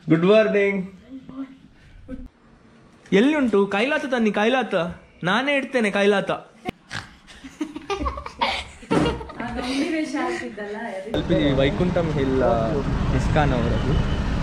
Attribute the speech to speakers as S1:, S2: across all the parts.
S1: Good morning ಎಲ್ಲಿ ಉಂಟು ಕೈಲಾತ ತನ್ನಿ ಕೈಲಾತ ನಾನೇ ಇಡ್ತೇನೆ ಕೈಲಾತ ತಲುಪಿದೀವಿ ವೈಕುಂಠಂ ಹಿಲ್ ಇಸ್ಕಾನ್ ಅವರದ್ದು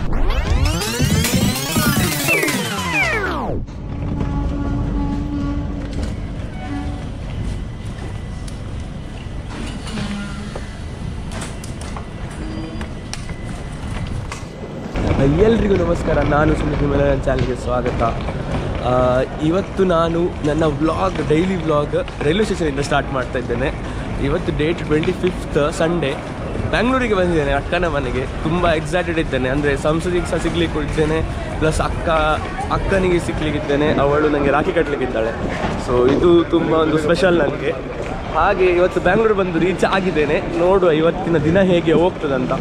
S1: ಎಲ್ರಿಗೂ ನಮಸ್ಕಾರ ನಾನು ಸುಮಿತ್ ಮೇಲೆ ನನ್ನ ಚಾನಲ್ಗೆ ಸ್ವಾಗತ ಆ, ಇವತ್ತು ನಾನು ನನ್ನ ವ್ಲಾಗ್ ಡೈಲಿ ವ್ಲಾಗ್ ರೈಲ್ವೆ ಸ್ಟೇಷನಿಂದ ಸ್ಟಾರ್ಟ್ ಮಾಡ್ತಾ ಇದ್ದೇನೆ ಇವತ್ತು ಡೇಟ್ ಟ್ವೆಂಟಿ ಫಿಫ್ತ್ ಸಂಡೇ ಬ್ಯಾಂಗ್ಳೂರಿಗೆ ಬಂದಿದ್ದೇನೆ ಅಕ್ಕನ ಮನೆಗೆ ತುಂಬ ಎಕ್ಸೈಟೆಡ್ ಇದ್ದೇನೆ ಅಂದರೆ ಸಂಸದಿಗೆ ಸಹ ಸಿಗ್ಲಿಕ್ಕೆ ಇದ್ದೇನೆ ಪ್ಲಸ್ ಅಕ್ಕ ಅಕ್ಕನಿಗೆ ಸಿಗ್ಲಿಕ್ಕಿದ್ದೇನೆ ಅವಳು ನನಗೆ ರಾಖಿ ಕಟ್ಟಲಿಕ್ಕಿದ್ದಾಳೆ ಸೊ ಇದು ತುಂಬ ಒಂದು ಸ್ಪೆಷಲ್ ನನಗೆ ಹಾಗೆ ಇವತ್ತು ಬ್ಯಾಂಗ್ಳೂರು ಬಂದು ರೀಚ್ ಆಗಿದ್ದೇನೆ ನೋಡುವ ಇವತ್ತಿನ ದಿನ ಹೇಗೆ ಹೋಗ್ತದಂತ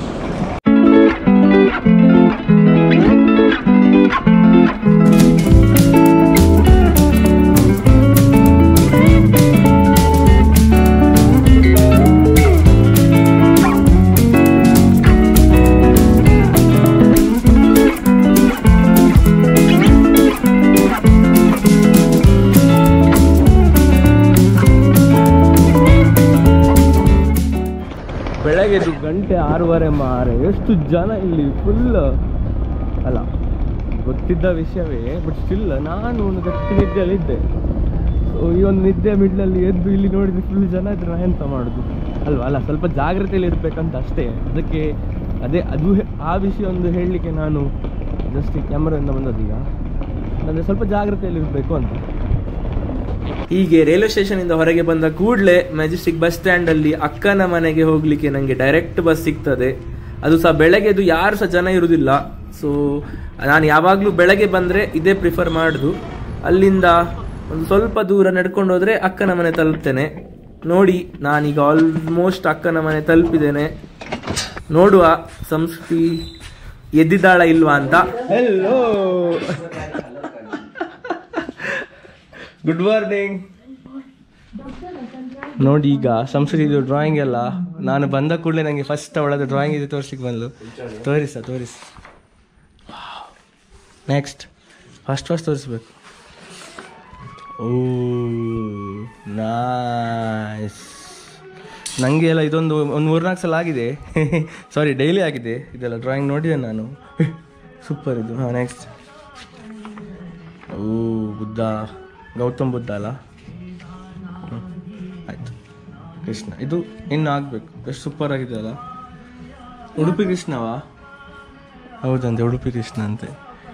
S1: ಬೆಳಗ್ಗೆದು ಗಂಟೆ ಆರೂವರೆ ಮಾರೆ ಎಷ್ಟು ಜನ ಇಲ್ಲಿ ಫುಲ್ ಅಲ್ಲ ಗೊತ್ತಿದ್ದ ವಿಷಯವೇ ಬಟ್ ಸ್ಟಿಲ್ ನಾನು ಒಂದು ಗಟ್ಟಿ ನಿದ್ದೆಯಲ್ಲಿದ್ದೆ ಸೊ ಈ ಒಂದು ನಿದ್ದೆ ಮಿಡ್ಲಲ್ಲಿ ಎದ್ದು ಇಲ್ಲಿ ನೋಡಿದ್ರೆ ಫುಲ್ ಜನ ಇದ್ರೆ ನಾನು ಎಂತ ಮಾಡೋದು ಅಲ್ವಾ ಅಲ್ಲ ಸ್ವಲ್ಪ ಜಾಗ್ರತೆಯಲ್ಲಿ ಇರ್ಬೇಕಂತ ಅಷ್ಟೇ ಅದಕ್ಕೆ ಅದೇ ಅದು ಹೆ- ಆ ವಿಷಯ ಒಂದು ಹೇಳಲಿಕ್ಕೆ ನಾನು ಜಸ್ಟ್ ಕ್ಯಾಮ್ರಾದಿಂದ ಬಂದದ್ದೀಗ ಅಂದರೆ ಸ್ವಲ್ಪ ಜಾಗ್ರತೆಯಲ್ಲಿ ಇರಬೇಕು ಅಂತ ಹೀಗೆ ರೈಲ್ವೆ ಸ್ಟೇಷನ್ ಇಂದ ಹೊರಗೆ ಬಂದ ಕೂಡಲೇ ಮೆಜೆಸ್ಟಿಕ್ ಬಸ್ ಸ್ಟ್ಯಾಂಡ್ ಅಲ್ಲಿ ಅಕ್ಕನ ಮನೆಗೆ ಹೋಗ್ಲಿಕ್ಕೆ ನಂಗೆ ಡೈರೆಕ್ಟ್ ಬಸ್ ಸಿಗ್ತದೆ ಅದು ಸಹ ಬೆಳಗ್ಗೆದು ಯಾರು ಸಹ ಜನ ಇರುವುದಿಲ್ಲ ಸೊ ನಾನು ಯಾವಾಗಲೂ ಬೆಳಗ್ಗೆ ಬಂದ್ರೆ ಇದೇ ಪ್ರಿಫರ್ ಮಾಡುದು ಅಲ್ಲಿಂದ ಒಂದು ಸ್ವಲ್ಪ ದೂರ ನಡ್ಕೊಂಡು ಹೋದ್ರೆ ಅಕ್ಕನ ಮನೆ ತಲುಪ್ತೇನೆ ನೋಡಿ ನಾನೀಗ ಆಲ್ಮೋಸ್ಟ್ ಅಕ್ಕನ ಮನೆ ತಲುಪಿದ್ದೇನೆ ನೋಡುವ ಸಂಸ್ಕೃತಿ ಎದ್ದಿದ್ದಾಳ ಇಲ್ವಾ ಅಂತ ಹೆಲೋ ಗುಡ್ ಮಾರ್ನಿಂಗ್ ನೋಡಿ ಈಗ ಸಂಸ್ಕೃತಿದು ಡ್ರಾಯಿಂಗ್ ಎಲ್ಲ ನಾನು ಬಂದ ಕೂಡಲೇ ನನಗೆ ಫಸ್ಟ್ ಅವಳದು ಡ್ರಾಯಿಂಗ್ ಇದು ತೋರಿಸ್ಲಿಕ್ಕೆ ಬಂದ್ಲು ತೋರಿಸ ತೋರಿಸ್ ನೆಕ್ಸ್ಟ್ ಫಸ್ಟ್ ಫಸ್ಟ್ ತೋರಿಸ್ಬೇಕು ಓ ನಾಯ್ಸ್ ನನಗೆ ಎಲ್ಲ ಇದೊಂದು ಒಂದು ಮೂರ್ನಾಲ್ಕು ಸಲ ಆಗಿದೆ ಸಾರಿ ಡೈಲಿ ಆಗಿದೆ ಇದೆಲ್ಲ ಡ್ರಾಯಿಂಗ್ ನೋಡಿದೆ ನಾನು ಸೂಪರ್ ಇದು ಹಾಂ ನೆಕ್ಸ್ಟ್ ಓ ಬುದ್ಧ ಗೌತಮ್ ಬುದ್ಧ ಅಲ್ಲ ಹ್ಮ್. ಆಯ್ತು ಕೃಷ್ಣ ಇದು ಇನ್ನು ಆಗಬೇಕು ಎಷ್ಟು ಸೂಪರ್ ಆಗಿದೆ ಅಲ್ಲ ಉಡುಪಿ ಕೃಷ್ಣವಾ ಹೌದಂತೆ ಉಡುಪಿ ಕೃಷ್ಣ ಅಂತೆ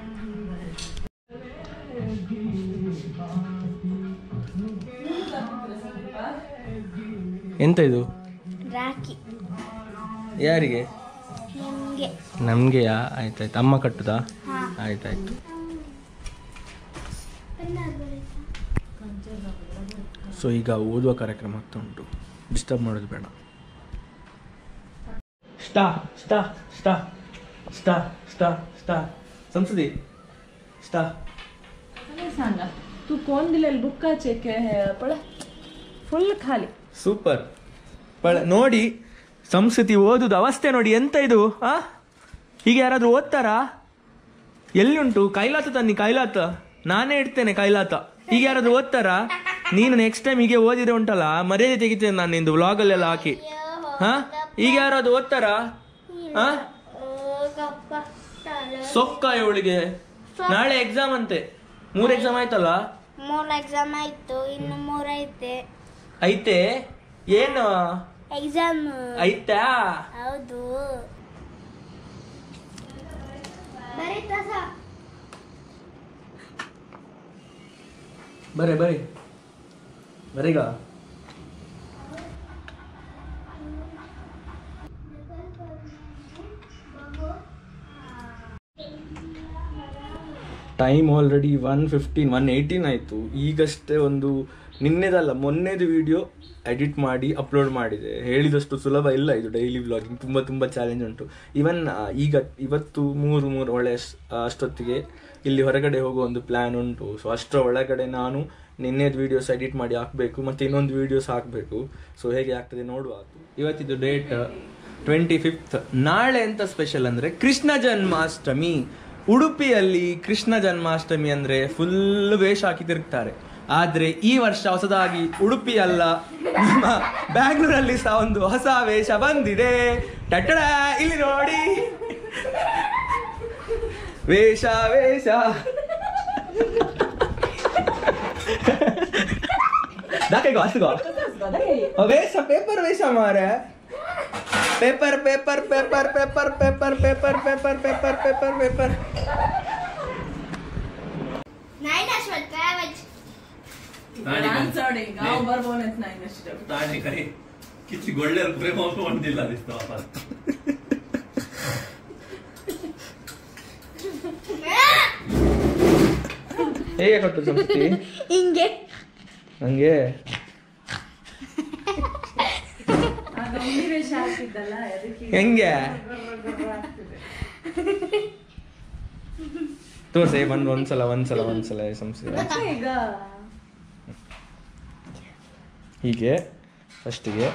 S1: ಎಂತ ಇದು
S2: ರಾಖಿ
S1: ಯಾರಿಗೆ
S2: ನಿಮಗೆ
S1: ನಮಗೆಯಾ ಆಯ್ತಾಯ್ತು ಅಮ್ಮ ಕಟ್ಟುದಾ
S2: ಹಾ.
S1: ಆಯ್ತಾಯ್ತು ಸೊ ಈಗ ಓದುವ ಕಾರ್ಯಕ್ರಮ ಆಗ್ತಾ ಉಂಟು ಡಿಸ್ಟರ್ಬ್ ಮಾಡೋದು ಬೇಡ ಸ್ಟಾ ಸ್ಟಾ ಸ್ಟಾ ಸ್ಟಾ ಸ್ಟಾ ಸ್ಟಾ ಸಂಸದಿ ಸ್ಟಾ
S3: मला सांगा तू कोण दिलेलं बुक्काचे पळ फुल खाली
S1: ಸೂಪರ್ ಪಳ ನೋಡಿ ಸಂಸ್ಕೃತಿ ಓದುದು ಅವಸ್ಥೆ ನೋಡಿ ಎಂತ ಇದು ಆ ಹೀಗೆ ಯಾರಾದ್ರೂ ಓದ್ತಾರಾ ಎಲ್ಲಿ ಉಂಟು ಕೈಲಾತ ತನ್ನಿ ಕೈಲಾತ ನಾನೇ ಇಡ್ತೇನೆ ಕೈಲಾತ ಹೀಗೆ ಯಾರಾದ್ರೂ ಓದ್ತಾರಾ ನೀನು ನೆಕ್ಸ್ಟ್ ಟೈಮ್ ಹೀಗೆ ಓದಿದ್ರೆ ಉಂಟಲ್ಲ ಮರ್ಯಾದೆ ತೆಗಿತೇನೆ ನಾನು ನಿಂದು ವ್ಲಾಗಲ್ಲೆಲ್ಲ ಹಾಕಿ ಹಾ ಈಗ ಯಾರಾದ್ರೂ ಓದ್ತಾರಾ ಹಾ ಸೊಕ್ಕ ಇವಳಿಗೆ ನಾಳೆ ಎಕ್ಸಾಮ್ ಅಂತೆ ಮೂರ್ ಎಕ್ಸಾಮ್ ಆಯ್ತಲ್ಲ
S2: ಮೂರು ಎಕ್ಸಾಮ್ ಆಯ್ತು ಇನ್ನು ಮೂರು ಐತೆ
S1: ಐತೆ ಏನು
S2: ಎಕ್ಸಾಮ್
S1: ಐತಾ
S2: ಹೌದು ಬರೀತಾ ಸಹ
S1: ಬರೇ ಬರೀ ಬರೀಗ time already one fifteen one eighteen ಆಯಿತು ಈಗಷ್ಟೇ ಒಂದು ನಿನ್ನೆದಲ್ಲ ಮೊನ್ನೆದು ವಿಡಿಯೋ ಎಡಿಟ್ ಮಾಡಿ ಅಪ್ಲೋಡ್ ಮಾಡಿದೆ ಹೇಳಿದಷ್ಟು ಸುಲಭ ಇಲ್ಲ ಇದು ಡೈಲಿ ವ್ಲಾಗಿಂಗ್ ತುಂಬ ತುಂಬ ಚಾಲೆಂಜ್ ಉಂಟು ಇವನ್ ಈಗ ಇವತ್ತು ಮೂರು ಮೂರು ಒಳ್ಳೆ ಅಷ್ಟೊತ್ತಿಗೆ ಇಲ್ಲಿ ಹೊರಗಡೆ ಹೋಗೋ ಒಂದು ಪ್ಲ್ಯಾನ್ ಉಂಟು ಸೊ ಅಷ್ಟರ ಒಳಗಡೆ ನಾನು ನಿನ್ನೆದು ವೀಡಿಯೋಸ್ ಎಡಿಟ್ ಮಾಡಿ ಹಾಕಬೇಕು ಮತ್ತು ಇನ್ನೊಂದು ವೀಡಿಯೋಸ್ ಹಾಕಬೇಕು ಸೊ ಹೇಗೆ ಆಗ್ತದೆ ನೋಡುವ ಇವತ್ತಿದ್ದು ಡೇಟ್ ಟ್ವೆಂಟಿ ಫಿಫ್ತ್ ನಾಳೆ ಎಂತ ಸ್ಪೆಷಲ್ ಅಂದರೆ ಕೃಷ್ಣ ಜನ್ಮಾಷ್ಟಮಿ ಉಡುಪಿಯಲ್ಲಿ ಕೃಷ್ಣ ಜನ್ಮಾಷ್ಟಮಿ ಅಂದ್ರೆ ಫುಲ್ ವೇಷ ಹಾಕಿ ತಿರುಗ್ತಾರೆ ಆದ್ರೆ ಈ ವರ್ಷ ಹೊಸದಾಗಿ ಉಡುಪಿ ಅಲ್ಲ ನಮ್ಮ ಬ್ಯಾಂಗ್ಳೂರಲ್ಲಿ ಸಹ ಒಂದು ಹೊಸ ವೇಷ ಬಂದಿದೆ ಟಟಡ ಇಲ್ಲಿ ನೋಡಿ ವೇಷ ವೇಷ ದಾಕೆಗೋ ಹಸ್ಗೋ ವೇಷ ಪೇಪರ್ ವೇಷ ಮಾರೆ paper paper paper paper paper paper paper paper paper paper
S2: नाही ना अश्वत काय आवाज
S3: डान्स गाव बरोबर नाही नसतं
S4: ताणी काही किती गोडल्यार प्रेम पण दिला दिसतो आपण
S1: ಹೇಗೆ ಕೊಟ್ಟು ಸಂಸ್ಕೃತಿ
S2: ಹಿಂಗೆ
S1: ನಂಗೆ
S3: ಆಗ ಹುಲಿ ವೇಷ ಹಾಕಿದ್ದಲ್ಲ ಅದಕ್ಕೆ
S1: ಹೆಂಗೆ ತೋರ್ಸೆ ಬಂದು ಒಂದ್ಸಲ ಒಂದ್ಸಲ ಒಂದ್ಸಲ ಸಂಸ್ಥೆ
S3: ಮತ್ತೆ ಈಗ
S1: ಹೀಗೆ ಫಸ್ಟಿಗೆ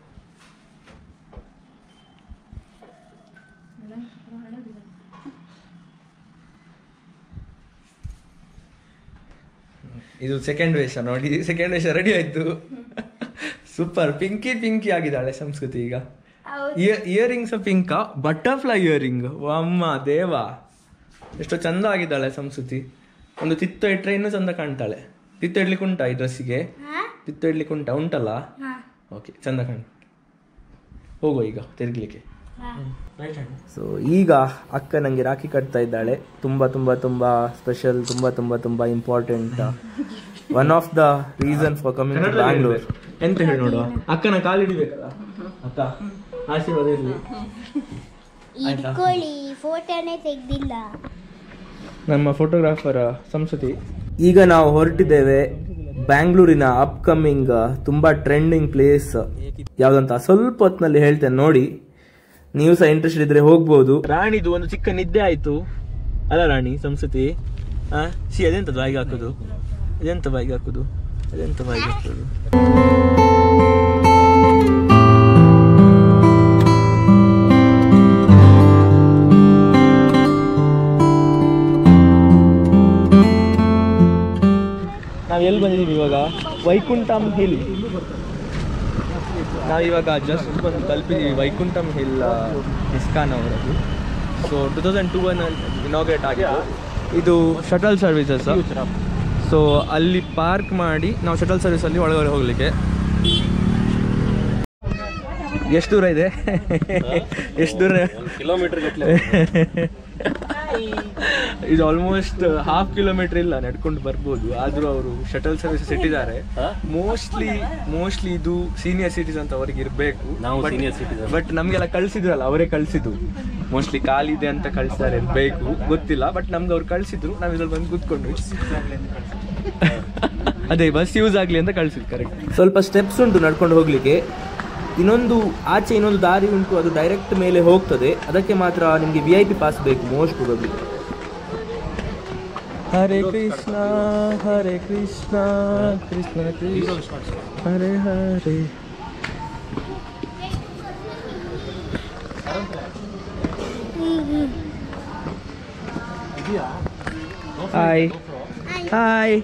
S1: ಇದು ಸೆಕೆಂಡ್ ವೇಷ ನೋಡಿ ಸೆಕೆಂಡ್ ವೇಷ ರೆಡಿ ಆಯ್ತು ಸೂಪರ್ ಪಿಂಕಿ ಪಿಂಕಿ ಆಗಿದ್ದಾಳೆ ಸಂಸ್ಕೃತಿ ಈಗ
S2: ಹೌದು
S1: ಇಯರಿಂಗ್ಸ್ ಪಿಂಕ ಬಟರ್ಫ್ಲೈ ಇಯರಿಂಗ್ ಅಮ್ಮ ದೇವ ಎಷ್ಟೋ ಚಂದ ಆಗಿದ್ದಾಳೆ ಸಂಸ್ಕೃತಿ ಒಂದು ತಿತ್ತು ಇಟ್ರೆ ಇನ್ನೂ ಚಂದ ಕಾಣ್ತಾಳೆ ತಿತ್ತು ಇಡ್ಲಿಕ್ಕೆ ಉಂಟಾ ಈ ಡ್ರೆಸ್ಸಿಗೆ
S2: ಹಾ
S1: ತಿತ್ತು ಇಡ್ಲಿಕ್ಕೆ ಉಂಟಾ ಉಂಟಲ್ಲ
S2: ಹಾ
S1: ಓಕೆ ಚಂದ ಕಾಣ್ ಹೋಗೋ ಈಗ ತಿರ್ಗ್ಲಿಕ್ಕೆ
S2: ಹಾ
S1: ಸೊ ಈಗ ಅಕ್ಕ ನಂಗೆ ರಾಖಿ ಕಟ್ತಾ ಇದ್ದಾಳೆ ತುಂಬಾ ತುಂಬಾ ತುಂಬಾ ಸ್ಪೆಷಲ್ ತುಂಬಾ ತುಂಬಾ ತುಂಬಾ important one of the reason for coming to Bangalore ಎಂತ ಹೇಳಿ ನೋಡುವ ಅಕ್ಕನ ಕಾಲಿಡಿಬೇಕಲ್ಲ ಅಕ್ಕ ಆಶೀರ್ವಾದ ಇರಲಿ
S2: ಇಟ್ಕೊಳ್ಳಿ ಫೋಟೋನೇ ತೆಗ್ದಿಲ್ಲ
S1: ನಮ್ಮ ಫೋಟೋಗ್ರಾಫರ್ ಸಂಸ್ಕೃತಿ ಈಗ ನಾವು ಹೊರಟಿದ್ದೇವೆ ಬ್ಯಾಂಗ್ಳೂರಿನ ಅಪ್ಕಮಿಂಗ್ ತುಂಬಾ ಟ್ರೆಂಡಿಂಗ್ ಪ್ಲೇಸ್ ಯಾವ್ದಂತ ಸ್ವಲ್ಪ ಹೊತ್ತಿನಲ್ಲಿ ಹೇಳ್ತೇನೆ ನೋಡಿ ನೀವು ಸಹ ಇಂಟ್ರೆಸ್ಟ್ ಇದ್ರೆ ಹೋಗ್ಬೋದು ರಾಣಿದು ಒಂದು ಚಿಕ್ಕ ನಿದ್ದೆ ಆಯ್ತು ಅಲ್ಲ ರಾಣಿ ಸಂಸ್ಕೃತಿ ಆ ಸಿ ಅದೆಂತ ಬಾಯಿಗೆ ಹಾಕೋದು ಅದೆಂತ ಬಾಯಿಗೆ ಹಾಕೋದು ಅದೆಂತ ಬಾಯಿಗೆ ಹಾಕೋದು ನಾವು ಎಲ್ಲಿ ಬಂದಿದ್ದೀವಿ ಇವಾಗ ವೈಕುಂಠಂ ಹಿಲ್ ನಾವು ಇವಾಗ ಜಸ್ಟ್ ಬಂದು ತಲುಪಿದ್ದೀವಿ ವೈಕುಂಠಂ ಹಿಲ್ ಇಸ್ಕಾನ್ ಅವರದ್ದು ಸೊ ಟೂ ತೌಸಂಡ್ ಟೂ ಅನ್ನು ಇನಾಗ್ರೇಟ್ ಆಗಿತ್ತು ಇದು ಶಟಲ್ ಸರ್ವಿಸಸ್ ಸೊ ಅಲ್ಲಿ ಪಾರ್ಕ್ ಮಾಡಿ ನಾವು ಶಟಲ್ ಸರ್ವಿಸಲ್ಲಿ ಒಳಗಡೆ ಹೋಗ್ಲಿಕ್ಕೆ ಎಷ್ಟು ದೂರ ಇದೆ ಎಷ್ಟು ದೂರ
S4: ಕಿಲೋಮೀಟರ್
S1: ಇದು ಆಲ್ಮೋಸ್ಟ್ ಹಾಫ್ ಕಿಲೋಮೀಟರ್ ಇಲ್ಲ ನಡ್ಕೊಂಡು ಬರ್ಬೋದು ಆದ್ರೂ ಅವರು ಶಟಲ್ ಸರ್ವಿಸಸ್ ಇಟ್ಟಿದ್ದಾರೆ ಮೋಸ್ಟ್ಲಿ ಮೋಸ್ಟ್ಲಿ ಇದು ಸೀನಿಯರ್ ಸಿಟಿಸನ್ ಅಂತ ಅವರಿಗೆ ಇರಬೇಕು
S4: ನಾವು senior citizen.
S1: ಬಟ್ ನಮ್ಗೆಲ್ಲ ಕಳ್ಸಿದ್ರಲ್ಲ ಅವರೇ ಕಳ್ಸಿದ್ದು ಮೋಸ್ಟ್ಲಿ ಕಾಲಿದೆ ಅಂತ ಕಳ್ಸಿದ್ದಾರೆ ಬೇಕು ಗೊತ್ತಿಲ್ಲ ಬಟ್ ನಮ್ಗೆ ಅವ್ರು ಕಳ್ಸಿದ್ರು ನಾವು ಇದ್ರಲ್ಲಿ ಬಂದು ಕೂತ್ಕೊಂಡ್ವಿ ಅದೇ ಬಸ್ ಯೂಸ್ ಆಗ್ಲಿ ಅಂತ ಕಳ್ಸಿದ್ ಕರೆಕ್ಟ್ ಸ್ವಲ್ಪ ಸ್ಟೆಪ್ಸ್ ಉಂಟು ನಡ್ಕೊಂಡು ಹೋಗ್ಲಿಕ್ಕೆ ಇನ್ನೊಂದು ಆಚೆ ಇನ್ನೊಂದು ದಾರಿ ಉಂಟು ಅದು ಡೈರೆಕ್ಟ್ ಮೇಲೆ ಹೋಗ್ತದೆ ಅದಕ್ಕೆ ಮಾತ್ರ ನಿಮಗೆ ವಿ ಐ ಪಿ ಪಾಸ್ ಬೇಕು most probably Hare Krishna Hare Krishna Krishna Krishna Hare Hare hi hi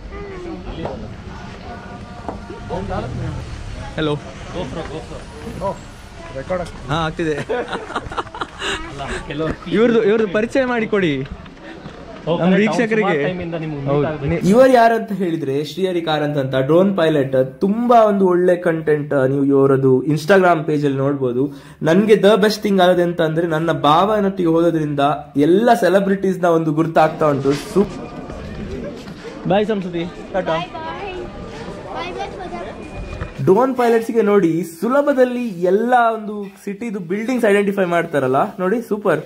S1: hello ಹಾ ಆಗ್ತಿದೆ ಇವ್ರದ್ದು ಇವ್ರದ್ದು ಪರಿಚಯ ಮಾಡಿಕೊಡಿ ನಮ್ಮ ವೀಕ್ಷಕರಿಗೆ ಇವರು ಯಾರಂತ ಹೇಳಿದ್ರೆ ಶ್ರೀಹರಿ ಕಾರಂತ್ ಅಂತ ಡ್ರೋನ್ ಪೈಲಟ್ ತುಂಬಾ ಒಂದು ಒಳ್ಳೆ ಕಂಟೆಂಟ್ ನೀವು ಇವರದು ಇನ್ಸ್ಟಾಗ್ರಾಮ್ ಪೇಜ್ ಅಲ್ಲಿ ನೋಡ್ಬೋದು ನನ್ಗೆ ದ ಬೆಸ್ಟ್ ಥಿಂಗ್ ಆಗಿದೆ ಅಂತ ಅಂದ್ರೆ ನನ್ನ ಭಾವನೊಟ್ಟಿಗೆ ಹೋಗೋದ್ರಿಂದ ಎಲ್ಲ ಸೆಲೆಬ್ರಿಟೀಸ್ ನ ಒಂದು ಗುರ್ತಾಗ್ತಾ ಉಂಟು ಸೂಪ್ ಬಾಯ್ ಸಂಸ್ಕೃತಿ ಟಾಟಾ
S2: ಬಾಯ್ ಬಾಯ್ ಬಾಯ್ ಬಾಯ್
S1: ಡ್ರೋನ್ ಪೈಲಟ್ಸ್ಗೆ ನೋಡಿ ಸುಲಭದಲ್ಲಿ ಎಲ್ಲ ಒಂದು ಸಿಟಿದು ಬಿಲ್ಡಿಂಗ್ಸ್ ಐಡೆಂಟಿಫೈ ಮಾಡ್ತಾರಲ್ಲ ನೋಡಿ ಸೂಪರ್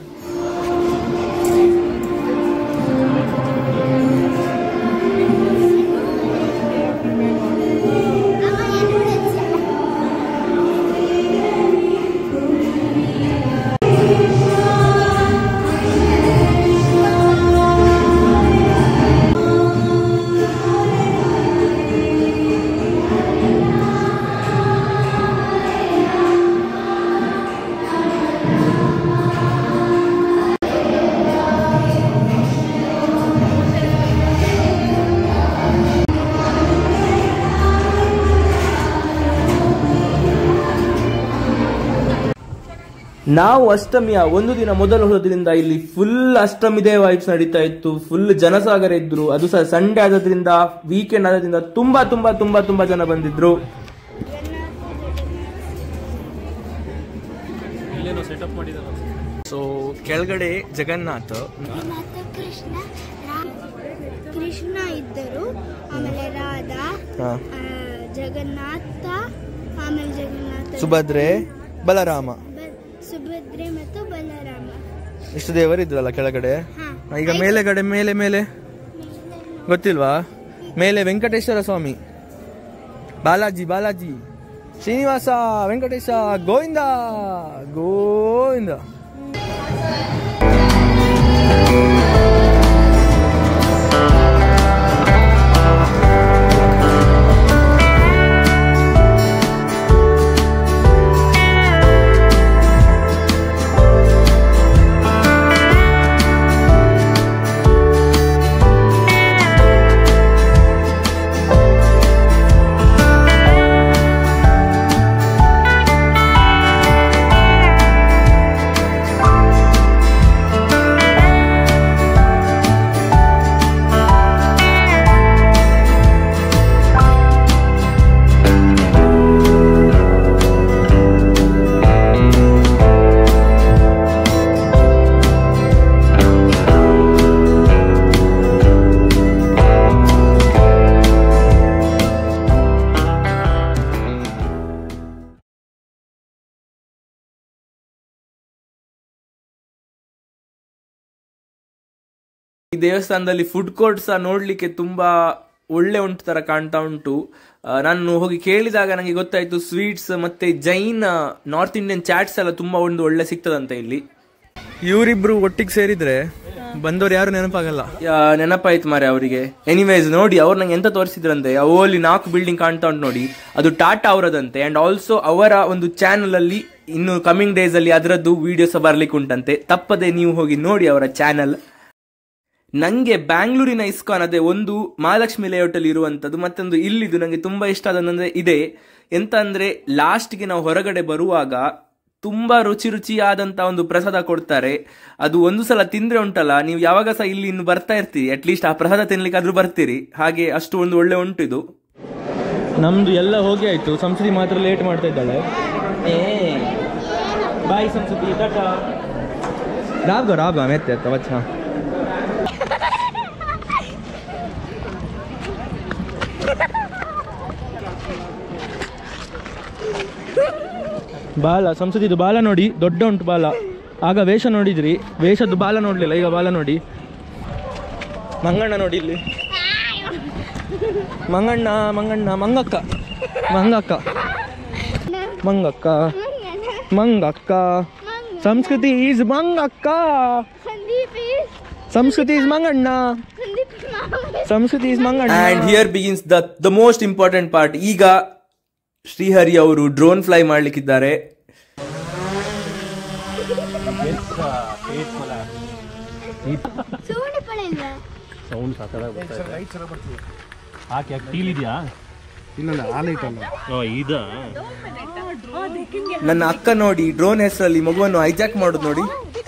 S1: ನಾವು ಅಷ್ಟಮಿಯ ಒಂದು ದಿನ ಮೊದಲು ಹೋದ್ರಿಂದ ಇಲ್ಲಿ ಫುಲ್ ಅಷ್ಟಮಿ ಡೇ ವೈಬ್ಸ್ ನಡೀತಾ ಇತ್ತು ಫುಲ್ ಜನಸಾಗರ ಇದ್ರು ಅದು ಸಹ ಸಂಡೇ ಆದ್ರಿಂದ ವೀಕೆಂಡ್ ಆದ್ರಿಂದ ತುಂಬಾ ತುಂಬಾ ತುಂಬಾ ತುಂಬಾ ಜನ ಬಂದಿದ್ರು ಸೊ ಕೆಳಗಡೆ ಜಗನ್ನಾಥ್
S2: ಮತ್ತು ಕೃಷ್ಣ ರಾಮ್ ಕೃಷ್ಣ ಇದ್ದರು ಆಮೇಲೆ ರಾಧಾ
S1: ಹಾ.
S2: ಆ, ಜಗನ್ನಾಥ ಆಮೇಲೆ ಜಗನ್ನಾಥ
S1: ಸುಭದ್ರೆ ಬಲರಾಮ
S2: ಬ- ಸುಭದ್ರೆ ಮತ್ತು ಬಲರಾಮ
S1: ಇಷ್ಟು ದೇವರಿದ್ರಲ್ಲ ಕೆಳಗಡೆ
S2: ಹಾ
S1: ಈಗ ಮೇಲೆಗಡೆ ಮೇಲೆ ಮೇಲೆ ಗೊತ್ತಿಲ್ವಾ ಮೇಲೆ ವೆಂಕಟೇಶ್ವರ ಸ್ವಾಮಿ ಬಾಲಾಜಿ ಬಾಲಾಜಿ ಶ್ರೀನಿವಾಸ ವೆಂಕಟೇಶ ಗೋವಿಂದ ಗೋವಿಂದ ಈ ದೇವಸ್ಥಾನದಲ್ಲಿ ಫುಡ್ ಕೋರ್ಟ್ ಸಹ ನೋಡ್ಲಿಕ್ಕೆ ತುಂಬಾ ಒಳ್ಳೆ ಉಂಟು ತರ ಕಾಣ್ತಾ ಉಂಟು ಆ, ನಾನು ಹೋಗಿ ಕೇಳಿದಾಗ ನನಗೆ ಗೊತ್ತಾಯ್ತು ಸ್ವೀಟ್ಸ್ ಮತ್ತೆ ಜೈನ್ ನಾರ್ತ್ ಇಂಡಿಯನ್ ಚಾಟ್ಸ್ ಎಲ್ಲ ತುಂಬಾ ಒಂದು ಒಳ್ಳೆ ಸಿಗ್ತದಂತೆ ಇಲ್ಲಿ ಇವರಿಬ್ರು ಒಟ್ಟಿಗೆ ಸೇರಿದ್ರೆ ಬಂದವ್ರು ಯಾರು ನೆನಪಾಗಲ್ಲ ನೆನಪಾಯ್ತು ಮಾರೆ ಅವರಿಗೆ ಎನಿವೇಸ್ ನೋಡಿ ಅವ್ರು ನಂಗೆ ಎಂತ ತೋರಿಸಿದ್ರಂತೆ ಅವು ಅಲ್ಲಿ ನಾಲ್ಕು ಬಿಲ್ಡಿಂಗ್ ಕಾಣ್ತಾ ಉಂಟು ನೋಡಿ ಅದು ಟಾಟಾ ಅವರದಂತೆ ಅಂಡ್ ಆಲ್ಸೋ ಅವರ ಒಂದು ಚಾನಲ್ ಅಲ್ಲಿ ಇನ್ನು ಕಮಿಂಗ್ ಡೇಸ್ ಅಲ್ಲಿ ಅದರದ್ದು ವಿಡಿಯೋಸ್ ಬರ್ಲಿಕ್ಕೆ ಉಂಟಂತೆ ತಪ್ಪದೆ ನೀವು ಹೋಗಿ ನೋಡಿ ಅವರ ಚಾನಲ್ ನಂಗೆ ಬ್ಯಾಂಗ್ಳೂರಿನ ಇಸ್ಕಾನ್ ಅದೇ ಒಂದು ಮಹಾಲಕ್ಷ್ಮಿ ಲೇಔಟ್ ಅಲ್ಲಿ ಇರುವಂತದ್ದು ಮತ್ತೊಂದು ಇಲ್ಲಿದು ನಂಗೆ ತುಂಬಾ ಇಷ್ಟ ಆದಂದ್ರೆ ಇದೆ ಎಂತ ಅಂದ್ರೆ ಲಾಸ್ಟ್ಗೆ ನಾವು ಹೊರಗಡೆ ಬರುವಾಗ ತುಂಬಾ ರುಚಿ ರುಚಿಯಾದಂತ ಒಂದು ಪ್ರಸಾದ ಕೊಡ್ತಾರೆ ಅದು ಒಂದು ಸಲ ತಿಂದ್ರೆ ಉಂಟಲ್ಲ ನೀವು ಯಾವಾಗ ಸಹ ಇಲ್ಲಿ ಇನ್ನು ಬರ್ತಾ ಇರ್ತೀರಿ ಅಟ್ಲೀಸ್ಟ್ ಆ ಪ್ರಸಾದ ತಿನ್ಲಿಕ್ಕೆ ಆದ್ರೂ ಬರ್ತೀರಿ ಹಾಗೆ ಅಷ್ಟು ಒಂದು ಒಳ್ಳೆ ಉಂಟು ಇದು ನಮ್ದು ಎಲ್ಲ ಹೋಗಿ ಆಯ್ತು ಸಂಸ್ಕೃತಿ ಮಾತ್ರ ಲೇಟ್ ಮಾಡ್ತಾ ಇದ್ದಾಳೆ ಬಾಯ್ ಸಂಸ್ಕೃತಿ ರಾಗ ರಾಗ ಮೆತ್ತೆ ವಚ್ಚ ಬಾಲ ಸಂಸ್ಕೃತಿದು ಬಾಲ ನೋಡಿ ದೊಡ್ಡ ಉಂಟು ಬಾಲ ಆಗ ವೇಷ ನೋಡಿದ್ರಿ ವೇಷದ್ದು ಬಾಲ ನೋಡ್ಲಿಲ್ಲ ಈಗ ಬಾಲ ನೋಡಿ ಮಂಗಣ್ಣ ನೋಡಿ ಇಲ್ಲಿ ಮಂಗಣ್ಣ ಮಂಗಣ್ಣ ಮಂಗಕ್ಕ Mangakka Mangakka Mangakka Sanskriti is Mangakka
S2: Sandeep is
S1: Sanskriti is Manganna
S2: Sandeep ಮಾಮ
S1: Sanskriti is Manganna and here begins the the most important part ಈಗ ಶ್ರೀಹರಿ ಅವರು ಡ್ರೋನ್ ಫ್ಲೈ ಮಾಡ್ಲಿಕ್ಕಿದ್ದಾರೆ
S2: ಸೋಣಿ ಪಡೆಯಲ್ವಾ
S5: ಹಾಕಿ ಹಾಕಿ ಟೀಲಿದ್ಯಾ ಓ ಇದ
S1: ನನ್ನ ಅಕ್ಕ ನೋಡಿ ಡ್ರೋನ್ ಹೆಸರಲ್ಲಿ ಮಗುವನ್ನು ಹೈಜಾಕ್ ಮಾಡೋದು ನೋಡಿ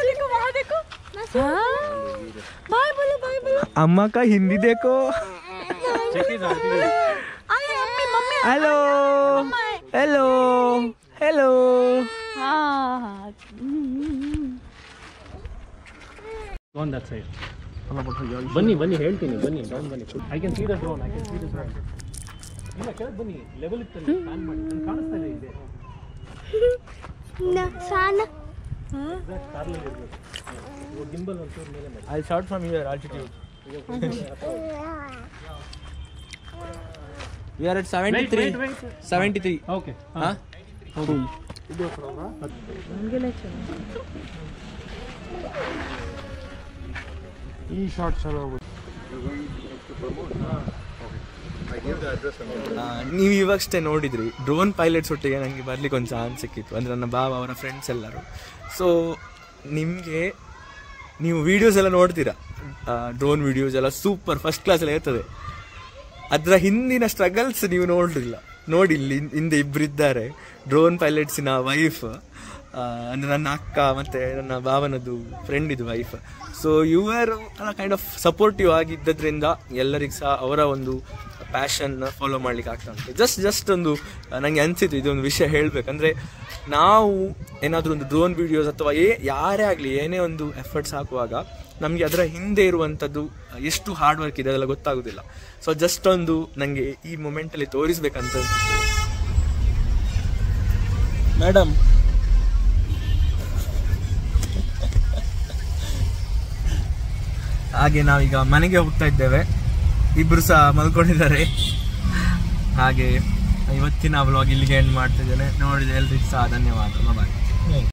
S1: ಅಮ್ಮ ಕಾ ಹಿಂದಿ ದೇಕೋ hello hello hello
S5: on that side ಬನ್ನಿ ಬನ್ನಿ ಹೇಳ್ತೀನಿ ಬನ್ನಿ ಡೌನ್ ಬನ್ನಿ I can see the drone I can see the drone ಇಲ್ಲ ಕೆಳಗೆ ಬನ್ನಿ ಲೆವೆಲ್ ಇತ್ತಲ್ಲಿ ಪ್ಲಾನ್ ಮಾಡಿ ನಂಗೆ ಕಾಣಿಸ್ತಾ ಇದೆ ಇದೆ
S2: ನ- ಸಾನ
S5: ಗಿಂಬಲ್ ಒಂಚೂರು ಮೇಲೆ ಮಾಡಿ
S1: I short from your altitude we are at seventy three
S5: wait, wait.
S1: Seventy three
S5: okay
S1: ಹಾಂ ನೀವು ಇವಾಗಷ್ಟೇ ನೋಡಿದ್ರಿ ಡ್ರೋನ್ ಪೈಲಟ್ಸ್ ಒಟ್ಟಿಗೆ ನನಗೆ ಬರ್ಲಿಕ್ಕೆ ಒಂದು ಚಾನ್ಸ್ ಸಿಕ್ಕಿತ್ತು ಅಂದರೆ ನನ್ನ ಬಾವ ಅವರ ಫ್ರೆಂಡ್ಸ್ ಎಲ್ಲರೂ ಸೊ ನಿಮಗೆ ನೀವು ವಿಡಿಯೋಸ್ ಎಲ್ಲ ನೋಡ್ತೀರಾ ಡ್ರೋನ್ ವಿಡಿಯೋಸ್ ಎಲ್ಲ ಸೂಪರ್ ಫಸ್ಟ್ ಕ್ಲಾಸ್ ಎಲ್ಲ ಇರ್ತದೆ ಅದರ ಹಿಂದಿನ ಸ್ಟ್ರಗಲ್ಸ್ ನೀವು ನೋಡ್ಲಿಲ್ಲ ನೋಡಿ ಇಲ್ಲಿ ಹಿಂದೆ ಇಬ್ಬರಿದ್ದಾರೆ ಡ್ರೋನ್ ಪೈಲಟ್ಸಿನ ವೈಫ್ ಅಂದರೆ ನನ್ನ ಅಕ್ಕ ಮತ್ತು ನನ್ನ ಭಾವನದು ಫ್ರೆಂಡ್ ಇದು ವೈಫ್ ಸೊ ಇವರು ಕೈಂಡ್ ಆಫ್ ಸಪೋರ್ಟಿವ್ ಆಗಿದ್ದರಿಂದ ಎಲ್ಲರಿಗೂ ಸಹ ಅವರ ಒಂದು ಪ್ಯಾಷನ್ ಫಾಲೋ ಮಾಡ್ಲಿಕ್ಕೆ ಆಗ್ತಾ ಉಂಟು ಜಸ್ಟ್ ಜಸ್ಟ್ ಒಂದು ನನಗೆ ಅನಿಸಿತು ಇದೊಂದು ವಿಷಯ ಹೇಳಬೇಕಂದ್ರೆ ನಾವು ಏನಾದರೂ ಒಂದು ಡ್ರೋನ್ ವಿಡಿಯೋಸ್ ಅಥವಾ ಏ ಯಾರೇ ಆಗಲಿ ಏನೇ ಒಂದು ಎಫರ್ಟ್ಸ್ ಹಾಕುವಾಗ ನಮಗೆ ಅದರ ಹಿಂದೆ ಇರುವಂಥದ್ದು ಎಷ್ಟು ಹಾರ್ಡ್ ವರ್ಕ್ ಇದೆ ಅದೆಲ್ಲ ಗೊತ್ತಾಗೋದಿಲ್ಲ ಸೊ ಜಸ್ಟ್ ಒಂದು ನನಗೆ ಈ ಮೊಮೆಂಟಲ್ಲಿ ತೋರಿಸ್ಬೇಕಂತ ಮೇಡಮ್ ಹಾಗೆ ನಾವೀಗ ಮನೆಗೆ ಹೋಗ್ತಾ ಇದ್ದೇವೆ ಇಬ್ರು ಸಹ ಮಲ್ಕೊಂಡಿದ್ದಾರೆ ಹಾಗೆ ಇವತ್ತಿನ ವ್ಲಾಗ್ ಇಲ್ಲಿಗೆ ಎಂಡ್ ಮಾಡ್ತಿದ್ದೇನೆ ನೋಡಿದ ಎಲ್ರಿಗೂ ಸಹ ಧನ್ಯವಾದ ಬಾಯ್